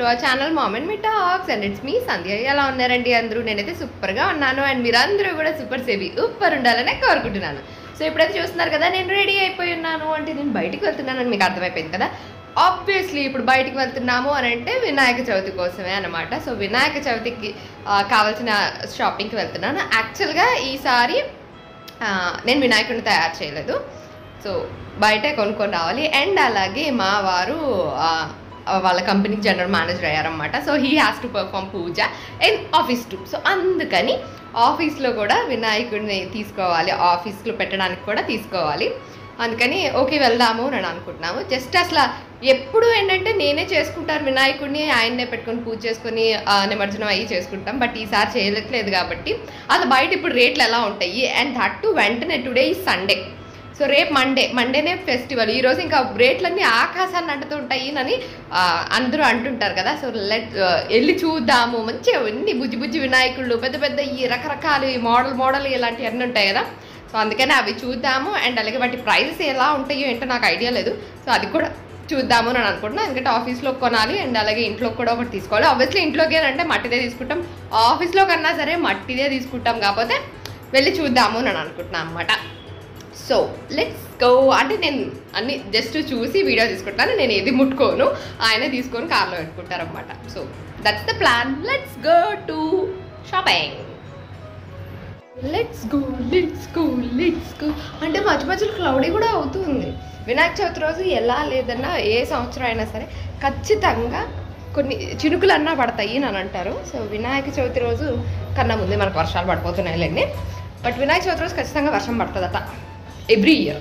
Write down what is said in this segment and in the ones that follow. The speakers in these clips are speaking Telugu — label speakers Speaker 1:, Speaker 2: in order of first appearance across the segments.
Speaker 1: hour channel mom and me talks and it's me Sandhya ఎలా ఉన్నారండి అందరూ నేనైతే సూపర్గా ఉన్నాను అండ్ మీరందరూ కూడా సూపర్ సేవి సూపర్ ఉండాలని కోరుకుంటున్నాను సో ఇప్పుడైతే చూస్తున్నారు కదా నేను రెడీ అయిపోయి ఉన్నాను అంటే నేను బయటికి వెళ్తున్నానని మీకు అర్థమైపోయింది కదా ఆబ్వియస్లీ ఇప్పుడు బయటికి వెళ్తున్నాము అని అంటే వినాయక చవితి కోసమే అనమాట సో వినాయక చవితికి ఆ, కావాల్సిన షాపింగ్కి వెళ్తున్నాను యాక్చువల్గా ఈసారి ఆ, నేను వినాయకుడిని తయారు చేయలేదు సో బయటే కొనుక్కొని రావాలి అండ్ అలాగే మా వారు ఆ, వాళ్ళ కంపెనీకి జనరల్ మేనేజర్ అయ్యారనమాట so he has to perform puja and office to so అందుకని ఆఫీస్లో కూడా వినాయకుడిని తీసుకోవాలి ఆఫీస్లో పెట్టడానికి కూడా తీసుకోవాలి అందుకని ఓకే వెళ్దాము అని అనుకుంటున్నాము జస్ట్ అసలు ఎప్పుడు ఏంటంటే నేనే చేసుకుంటాను వినాయకుడిని ఆయన్నే పెట్టుకొని పూజ చేసుకొని ఆ, నిమజ్జనం అయ్యి చేసుకుంటాం బట్ ఈసారి చేయట్లేదు కాబట్టి అసలు బయట ఇప్పుడు రేట్లు ఎలా ఉంటాయి అండ్ దట్ టు వెంటనే టుడే ఈ సండే సో రేపు మండే మండేనే ఫెస్టివల్ ఈరోజు ఇంకా రేట్లన్నీ ఆకాశాన్ని అంటుతుంటాయి అని ఆ, అందరూ అంటుంటారు కదా సో లెట్ వెళ్ళి చూద్దాము మంచిగా ఎన్ని బుజ్జి బుజ్జి వినాయకుళ్ళు పెద్ద పెద్ద ఈ రకరకాలు ఈ మోడల్ మోడల్ ఇలాంటివి అన్నీ ఉంటాయి కదా సో అందుకని అవి చూద్దాము అండ్ అలాగే వాటి ప్రైజెస్ ఎలా ఉంటాయో ఏంటో నాకు ఐడియా లేదు సో అది కూడా చూద్దాము అని అనుకుంటున్నాను ఎందుకంటే ఆఫీస్లో కొనాలి అండ్ అలాగే ఇంట్లో కూడా ఒకటి తీసుకోవాలి ఆబ్వియస్లీ ఇంట్లోకి అంటే మట్టిదే తీసుకుంటాం ఆఫీస్లో కన్నా సరే మట్టిదే తీసుకుంటాం కాకపోతే వెళ్ళి చూద్దాము అని అనుకుంటున్నాను అనమాట సో లెట్స్ గో అంటే నేను అన్ని జస్ట్ చూసి వీడియో తీసుకుంటాను నేను ఏది ముట్టుకోను ఆయన తీసుకొని కార్లో పెట్టుకుంటారనమాట so that's the plan let's go to shopping let's go let's go let's go అంటే మధ్య మధ్యలో క్లౌడీ కూడా అవుతుంది వినాయక చవితి రోజు ఎలా లేదన్నా ఏ సంవత్సరం అయినా సరే ఖచ్చితంగా కొన్ని చినుకులన్నా పడతాయి అని అంటారు సో వినాయక చవితి రోజు కన్నా ముందే మనకు వర్షాలు పడిపోతున్నాయి లేండి బట్ వినాయక చవితి రోజు ఖచ్చితంగా వర్షం పడుతుందట ఎవ్రీ ఇయర్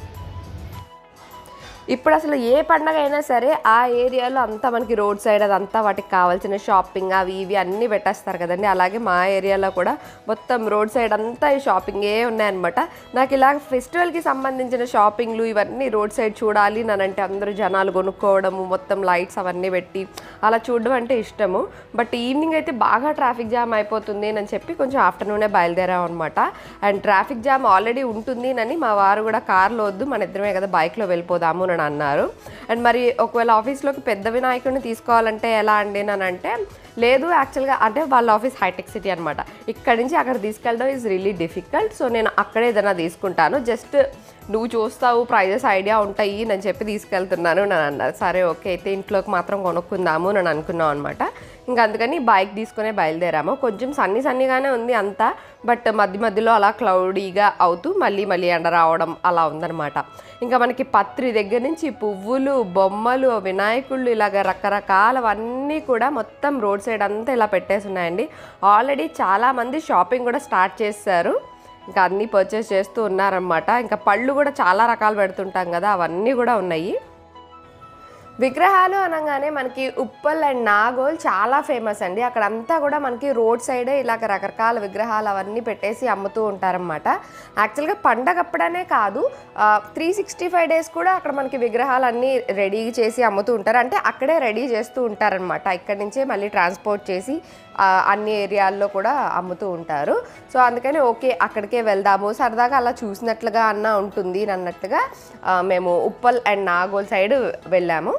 Speaker 2: ఇప్పుడు అసలు ఏ పండగ అయినా సరే ఆ ఏరియాలో అంతా మనకి రోడ్ సైడ్ అదంతా వాటికి కావాల్సిన షాపింగ్ అవి ఇవి అన్నీ పెట్టేస్తారు కదండి అలాగే మా ఏరియాలో కూడా మొత్తం రోడ్ సైడ్ అంతా ఈ షాపింగే ఉన్నాయన్నమాట నాకు ఇలా ఫెస్టివల్కి సంబంధించిన షాపింగ్లు ఇవన్నీ రోడ్ సైడ్ చూడాలి అంటే అందరూ జనాలు కొనుక్కోవడము మొత్తం లైట్స్ అవన్నీ పెట్టి అలా చూడడం అంటే ఇష్టము బట్ ఈవినింగ్ అయితే బాగా ట్రాఫిక్ జామ్ అయిపోతుంది అని చెప్పి కొంచెం ఆఫ్టర్నూనే బయలుదేరాం అనమాట అండ్ ట్రాఫిక్ జామ్ ఆల్రెడీ ఉంటుంది అని మా వారు కూడా కార్లో వద్దు మన ఇద్దరమే కదా బైక్లో వెళ్ళిపోదాము అని అన్నారు అండ్ మరి ఒకవేళ ఆఫీస్లోకి పెద్ద వినాయకుడిని తీసుకోవాలంటే ఎలా అండి అని అంటే లేదు యాక్చువల్గా అంటే వాళ్ళ ఆఫీస్ హైటెక్ సిటీ అనమాట ఇక్కడి నుంచి అక్కడ తీసుకెళ్ళడం ఈజ్ రియలీ డిఫికల్ట్ సో నేను అక్కడే ఏదైనా తీసుకుంటాను జస్ట్ నువ్వు చూస్తావు ప్రైజెస్ ఐడియా ఉంటాయి నేను చెప్పి తీసుకెళ్తున్నాను నన్ను అన్నారు సరే ఓకే అయితే ఇంట్లోకి మాత్రం కొనుక్కుందాము అని అనుకున్నాం అనమాట ఇంకా అందుకని బైక్ తీసుకునే బయలుదేరాము కొంచెం సన్నీ సన్నీగానే ఉంది అంతా బట్ మధ్య మధ్యలో అలా క్లౌడీగా అవుతూ మళ్ళీ మళ్ళీ ఎండ రావడం అలా ఉందన్నమాట ఇంకా మనకి పత్రి దగ్గర నుంచి పువ్వులు బొమ్మలు వినాయకుళ్ళు ఇలాగ రకరకాలవన్నీ కూడా మొత్తం రోడ్ సైడ్ అంతా ఇలా పెట్టేసి ఉన్నాయండి ఆల్రెడీ చాలామంది షాపింగ్ కూడా స్టార్ట్ చేశారు ఇంకా అన్నీ పర్చేస్ చేస్తూ ఉన్నారనమాట ఇంకా పళ్ళు కూడా చాలా రకాలు పెడుతుంటాం కదా అవన్నీ కూడా ఉన్నాయి విగ్రహాలు అనగానే మనకి ఉప్పల్ అండ్ నాగోల్ చాలా ఫేమస్ అండి అక్కడంతా కూడా మనకి రోడ్ సైడే ఇలాగ రకరకాల విగ్రహాలు అవన్నీ పెట్టేసి అమ్ముతూ ఉంటారనమాట యాక్చువల్గా పండగప్పుడనే కాదు త్రీ సిక్స్టీ ఫైవ్ డేస్ కూడా అక్కడ మనకి విగ్రహాలు అన్నీ రెడీ చేసి అమ్ముతూ ఉంటారు అంటే అక్కడే రెడీ చేస్తూ ఉంటారనమాట ఇక్కడి నుంచే మళ్ళీ ట్రాన్స్పోర్ట్ చేసి ఆ, అన్ని ఏరియాల్లో కూడా అమ్ముతూ ఉంటారు సో అందుకని ఓకే అక్కడికే వెళ్దాము సరదాగా అలా చూసినట్లుగా అన్న ఉంటుంది అన్నట్లుగా ఆ, మేము ఉప్పల్ అండ్ నాగోల్ సైడ్ వెళ్ళాము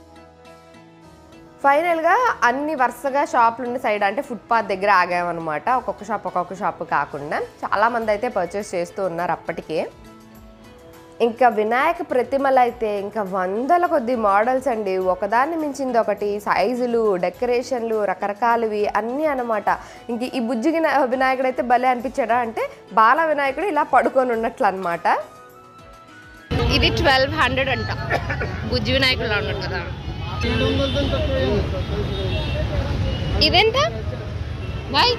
Speaker 2: ఫైనల్గా అన్ని వరుసగా షాపులు ఉన్న సైడ్ అంటే ఫుట్పాత్ దగ్గర ఆగామన్నమాట ఒక్కొక్క షాప్ ఒక్కొక్క షాప్ కాకుండా చాలామంది అయితే పర్చేస్ చేస్తూ ఉన్నారు అప్పటికే ఇంకా వినాయక ప్రతిమలు అయితే ఇంకా వందల కొద్ది మోడల్స్ అండి ఒకదాన్ని మించింది ఒకటి సైజులు డెకరేషన్లు రకరకాలవి అన్నీ అనమాట ఇంక ఈ బుజ్జి వినా- వినాయకుడు అయితే భలే అనిపించాడా అంటే బాల వినాయకుడు ఇలా పడుకొని ఉన్నట్లు అనమాట
Speaker 1: ఇది ట్వెల్వ్ హండ్రెడ్ అంట బుజ్జి వినాయకుడు ఉన్నాడు కదా ఇదెంత బాయ్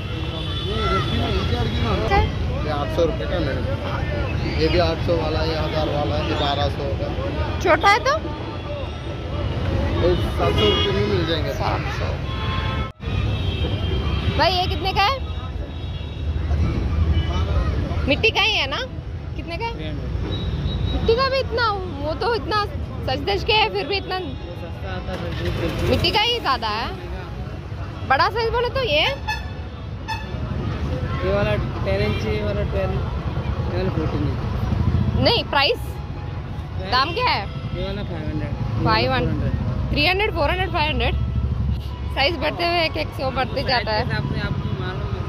Speaker 3: ये आठ सौ रुपये का मैडम ये भी आठ सौ वाला है हज़ार वाला है ये बारह सौ का
Speaker 1: छोटा है तो
Speaker 3: ये सात सौ रुपये में मिल जाएंगे
Speaker 1: भाई ये कितने का है मिट्टी का ही है ना कितने का है मिट्टी का भी इतना वो तो इतना सच दच के है फिर भी इतना मिट्टी का ही ज्यादा है बड़ा साइज बोले तो ये
Speaker 4: ये वाला टेन इंच ये वाला ट्वेल्व ट्वेल्व फोर्टीन इंच
Speaker 1: नहीं प्राइस दाम क्या है
Speaker 4: ये वाला five hundred
Speaker 1: five hundred three hundred four hundred five hundred
Speaker 2: price बढ़ते हुए एक एक सौ बढ़ते जाता है
Speaker 4: अपने आप को मालूम है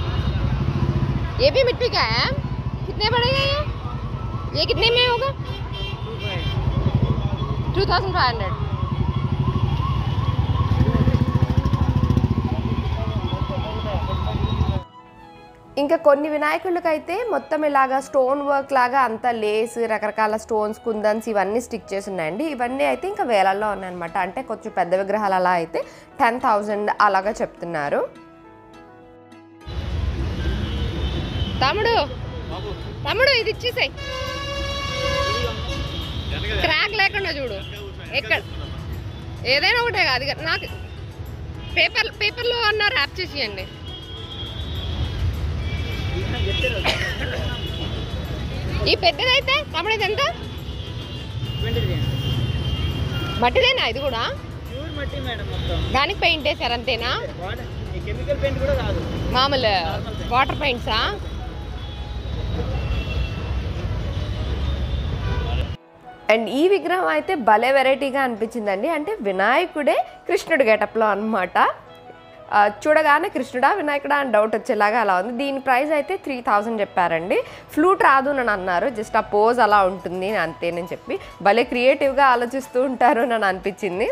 Speaker 2: ये भी मिट्टी का है कितने पड़ेगा ये ये कितने में होगा टू थाउजेंड फाइव हंड्रेड ఇంకా కొన్ని వినాయకులకైతే మొత్తం ఇలాగా స్టోన్ వర్క్ లాగా అంతా లేస్ రకరకాల స్టోన్స్ కుందన్స్ ఇవన్నీ స్టిక్ చేసి ఉన్నాయండి ఇవన్నీ అయితే ఇంకా వేలల్లో ఉన్నాయన్నమాట అంటే కొంచెం పెద్ద విగ్రహాలు అలా అయితే టెన్ థౌజండ్ అలాగా చెప్తున్నారు తమ్ముడు తమ్ముడు ఇది ఇచ్చేసాయి క్రాక్ లేకుండా చూడు ఎక్కడ ఏదైనా ఒకటే కాదు ఇక నాకు పేపర్ పేపర్లో అన్న ర్యాప్ చేసేయండి ఈ పెద్దదైతే తమ్ముడు ఇది ఎంత
Speaker 4: ట్వంటీ త్రీ
Speaker 2: మట్టిదేనా ఇది కూడా
Speaker 4: ప్యూర్ మట్టి మేడం మొత్తం
Speaker 2: దానికి పెయింట్ వేసారు అంతేనా
Speaker 4: వాటర్ ఈ కెమికల్ పెయింట్ కూడా కాదు
Speaker 2: మామూలు వాటర్ పెయింట్సా అండ్ ఈ విగ్రహం అయితే భలే వెరైటీగా అనిపించిందండి అంటే వినాయకుడే కృష్ణుడు గెటప్లో అనమాట చూడగానే కృష్ణుడా వినాయకుడా అని డౌట్ వచ్చేలాగా అలా ఉంది దీని ప్రైస్ అయితే త్రీ థౌజండ్ చెప్పారండి ఫ్లూట్ రాదు అని అన్నారు జస్ట్ ఆ పోజ్ అలా ఉంటుంది అంతేనని చెప్పి భలే క్రియేటివ్గా ఆలోచిస్తూ ఉంటారు అని అనిపించింది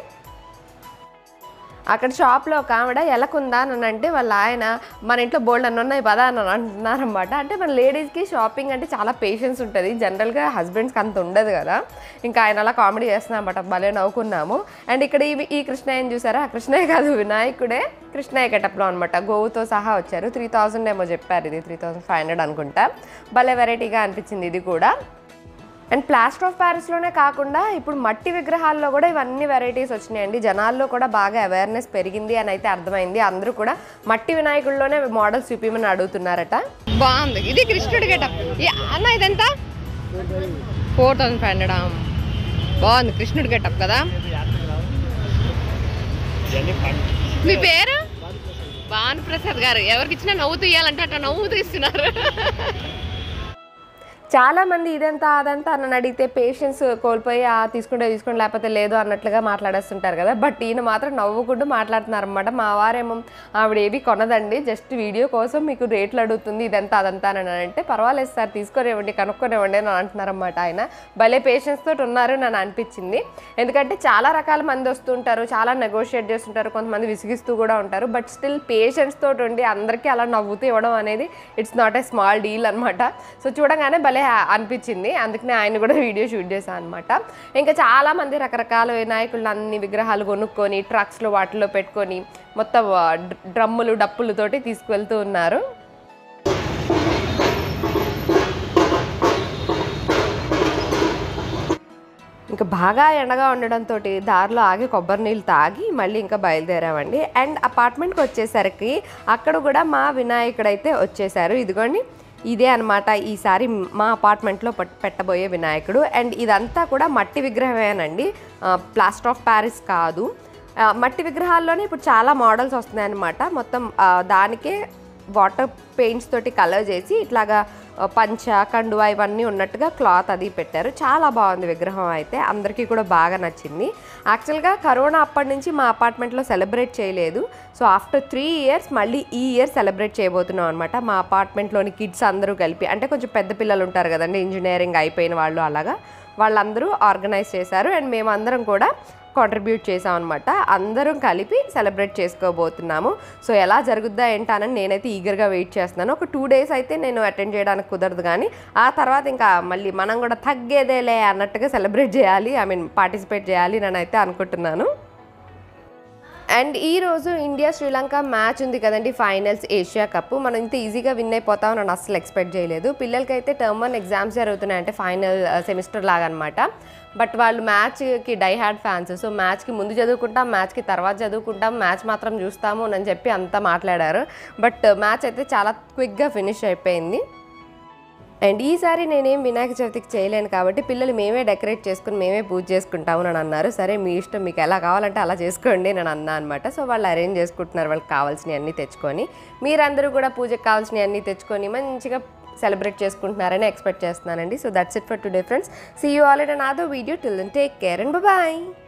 Speaker 2: అక్కడ షాప్లో ఒక ఆవిడ ఎలకుందా అని అంటే వాళ్ళ ఆయన మన ఇంట్లో బోల్డ్ అని ఉన్నాయి పదా అని అంటున్నారనమాట అంటే మన లేడీస్కి షాపింగ్ అంటే చాలా పేషెన్స్ ఉంటుంది జనరల్గా హస్బెండ్స్కి అంత ఉండదు కదా ఇంకా ఆయన అలా కామెడీ చేస్తున్నారన్నమాట భలే నవ్వుకున్నాము అండ్ ఇక్కడ ఈ ఈ కృష్ణయ్యని చూసారా ఆ కృష్ణయ్య కాదు వినాయకుడే కృష్ణయ్య గెటప్లో అనమాట గోవుతో సహా వచ్చారు త్రీ థౌజండ్ ఏమో చెప్పారు ఇది త్రీ థౌజండ్ ఫైవ్ హండ్రెడ్ అనుకుంటా భలే వెరైటీగా అనిపించింది ఇది కూడా అండ్ ప్లాస్టర్ ఆఫ్ ప్యారిస్లోనే కాకుండా ఇప్పుడు మట్టి విగ్రహాల్లో కూడా ఇవన్నీ వెరైటీస్ వచ్చినాయండి జనాల్లో కూడా బాగా అవేర్నెస్ పెరిగింది అని అయితే అర్థమైంది అందరూ కూడా మట్టి వినాయకుల్లోనే మోడల్స్ చూపించమని అడుగుతున్నారట బాగుంది ఇది కృష్ణుడి గెటప్ అన్న ఇదెంత ఫోర్ థౌసండ్ ఫైవ్ హండ్రెడ్ బాగుంది కృష్ణుడి గెటప్ కదా మీ పేరు భానుప్రసాద్ గారు ఎవరికి ఇచ్చినా నవ్వుతూ ఇవ్వాలంటే అట్లా నవ్వుతూ ఇస్తున్నారు చాలా మంది ఇదంతా అదంతా అని అడిగితే పేషెన్స్ కోల్పోయి ఆ తీసుకుంటే తీసుకుంటే లేకపోతే లేదు అన్నట్లుగా మాట్లాడేస్తుంటారు కదా బట్ ఈయన మాత్రం నవ్వుకుంటూ మాట్లాడుతున్నారు అనమాట మా వారేమో ఆవిడ ఏవి కొనదండి జస్ట్ వీడియో కోసం మీకు రేట్లు అడుగుతుంది ఇదంతా అదంతా అని అంటే పర్వాలేదు సార్ తీసుకొనివ్వండి కనుక్కొనివ్వండి అని అంటున్నారన్నమాట ఆయన భలే పేషెన్స్ తోటి ఉన్నారు నన్ను అనిపించింది ఎందుకంటే చాలా రకాల మంది వస్తుంటారు చాలా నెగోషియేట్ చేస్తుంటారు కొంతమంది విసిగిస్తూ కూడా ఉంటారు బట్ స్టిల్ పేషెన్స్ తోటి ఉండి అందరికీ అలా నవ్వుతూ ఇవ్వడం అనేది it's not a small deal అనమాట సో చూడగానే భలే హ్యా- అనిపించింది అందుకనే ఆయన కూడా వీడియో షూట్ చేశాను అనమాట ఇంకా చాలా మంది రకరకాల వినాయకులను అన్ని విగ్రహాలు కొనుక్కొని ట్రక్స్లో వాటిలో పెట్టుకొని మొత్తం ఆ, డ్ర- డ్రమ్ములు డప్పులతోటి తీసుకువెళ్తూ ఉన్నారు ఇంకా బాగా ఎండగా ఉండడంతో దారిలో ఆగి కొబ్బరి నీళ్ళు తాగి మళ్ళీ ఇంకా బయలుదేరామండి అండ్ అపార్ట్మెంట్కి వచ్చేసరికి అక్కడ కూడా మా వినాయకుడు అయితే వచ్చేసారు ఇదిగోండి ఇదే అనమాట ఈసారి మా అపార్ట్మెంట్లో పట్- పెట్టబోయే వినాయకుడు అండ్ ఇదంతా కూడా మట్టి విగ్రహమేనండి ప్లాస్టర్ ఆఫ్ ప్యారిస్ కాదు ఆ, మట్టి విగ్రహాల్లోనే ఇప్పుడు చాలా మోడల్స్ వస్తున్నాయి అనమాట మొత్తం ఆ, దానికే వాటర్ పెయింట్స్ తోటి కలర్ చేసి ఇట్లాగా ఆ, పంచ కండువా ఇవన్నీ ఉన్నట్టుగా క్లాత్ అది పెట్టారు చాలా బాగుంది విగ్రహం అయితే అందరికీ కూడా బాగా నచ్చింది యాక్చువల్గా కరోనా అప్పటి నుంచి మా అపార్ట్మెంట్లో సెలబ్రేట్ చేయలేదు సో ఆఫ్టర్ త్రీ ఇయర్స్ మళ్ళీ ఈ ఇయర్ సెలబ్రేట్ చేయబోతున్నాం అనమాట మా అపార్ట్మెంట్లోని కిడ్స్ అందరూ కలిపి అంటే కొంచెం పెద్ద పిల్లలు ఉంటారు కదండి ఇంజనీరింగ్ అయిపోయిన వాళ్ళు అలాగా వాళ్ళందరూ ఆర్గనైజ్ చేశారు అండ్ మేమందరం కూడా కాంట్రిబ్యూట్ చేసాం అనమాట అందరం కలిపి సెలబ్రేట్ చేసుకోబోతున్నాము సో ఎలా జరుగుద్దా ఏంటనని నేనైతే ఈగర్గా వెయిట్ చేస్తున్నాను ఒక టూ డేస్ అయితే నేను అటెండ్ చేయడానికి కుదరదు కానీ ఆ తర్వాత ఇంకా మళ్ళీ మనం కూడా తగ్గేదేలే అన్నట్టుగా సెలబ్రేట్ చేయాలి ఐ మీన్ పార్టిసిపేట్ చేయాలి నేను అయితే అనుకుంటున్నాను అండ్ ఈ రోజు ఇండియా శ్రీలంక మ్యాచ్ ఉంది కదండి ఫైనల్స్ ఏషియా కప్ మనం ఇంత ఈజీగా విన్ అయిపోతాం నేను అస్సలు ఎక్స్పెక్ట్ చేయలేదు పిల్లలకైతే టర్మ్ వన్ ఎగ్జామ్స్ జరుగుతున్నాయి అంటే ఫైనల్ సెమిస్టర్ లాగా అనమాట బట్ వాళ్ళు మ్యాచ్కి డై హ్యాడ్ ఫ్యాన్స్ సో మ్యాచ్కి ముందు చదువుకుంటాం మ్యాచ్కి తర్వాత చదువుకుంటాం మ్యాచ్ మాత్రం చూస్తాము అని చెప్పి అంతా మాట్లాడారు బట్ మ్యాచ్ అయితే చాలా క్విక్గా ఫినిష్ అయిపోయింది అండ్ ఈసారి నేనేం వినాయక చవితికి చేయలేను కాబట్టి పిల్లలు మేమే డెకరేట్ చేసుకుని మేమే పూజ చేసుకుంటాము అని అన్నారు సరే మీ ఇష్టం మీకు ఎలా కావాలంటే అలా చేసుకోండి నేను అన్నా అనమాట సో వాళ్ళు అరేంజ్ చేసుకుంటున్నారు వాళ్ళకి కావాల్సినవి అన్నీ తెచ్చుకొని మీరందరూ కూడా పూజకు కావాల్సినవి అన్నీ తెచ్చుకొని మంచిగా సెలబ్రేట్ చేసుకుంటున్నారని ఎక్స్పెక్ట్ చేస్తున్నానండి so that's it for today friends see you all in another video till then take care and bye